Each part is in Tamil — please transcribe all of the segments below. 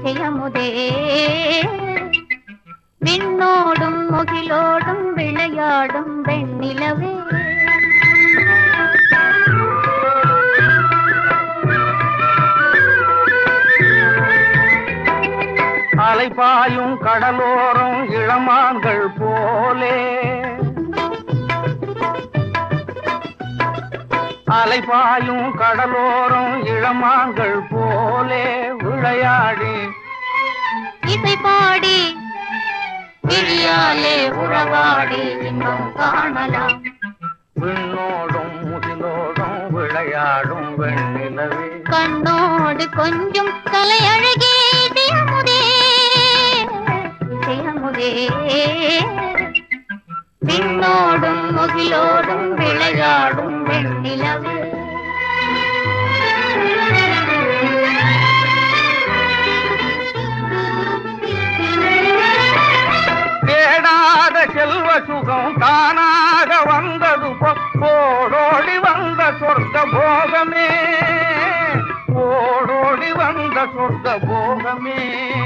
இசையமுதே விண்ணோடும் முகிலோடும் விளையாடும் வெண்ணிலவே அலைபாயும் கடலோரம் இளமான்கள் போலே அலைபாயும் கடலோரம் இளமான்கள் போலே விளையாடி இசை பாடி விழியாலே உறவாடி இன்னும் காணலாம் விண்ணோடும் முகிலோடும் விளையாடும் வெண்ணிலவே கண்ணோடு கொஞ்சம் கலையழகே இசையமுதே இசையமுதே விண்ணோடும் முகிலோடும் விளையாடும் வெண்ணிலவே தேடாத செல்வ சுகம் தானாக வந்தது போ- ஓடோடி வந்த சொர்க்க போகமே ஓடோடி வந்த சொர்க்க போகமே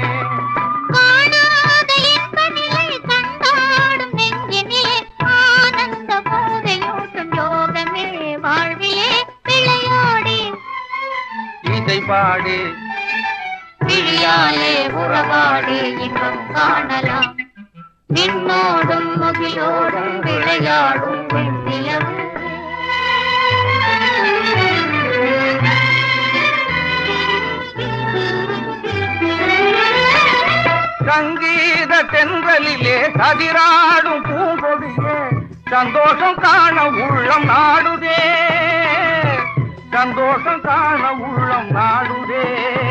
காணாத இன்ப நிலை கண்டாடும் நெஞ்சினிலே ஆனந்த போதையூட்டும் யோகமே வாழ்விலே விளையாடி இசை பாடி விழியாலே உறவாடி இன்பம் காணலாம் விண்ணோடும் முகிலோடும் விளையாடும் வெண்ணிலவு சங்கீத தென்றலிலே கதிராடும் பூங்கொடியே சந்தோஷம் காண உள்ளம் நாடுதே சந்தோஷம் காண உள்ளம் நாடுதே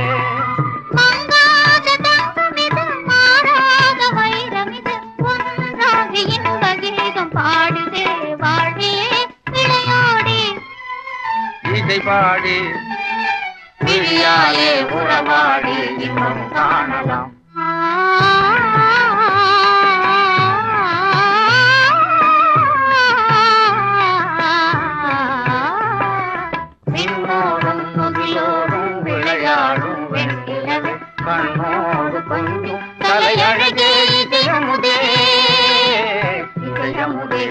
மங்காத தங்கமிது மாறாத வைரமிது ஒன்றாகி இன்ப கீதம் பாடுதே வாழ்விலே விளையாடி இசை பாடி விழியாலே உறவாடி இன்பம் காணலாம் விண்ணோடும் முகிலோடும் விளையாடும் வெண்ணிலவே கண்ணோடு கொஞ்சம் தலையழகே இசையமுதே இசையமுதே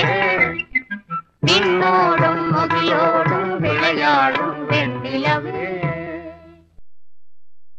விண்ணோடும் முகிலோடும் விளையாடும் வெண்ணிலவே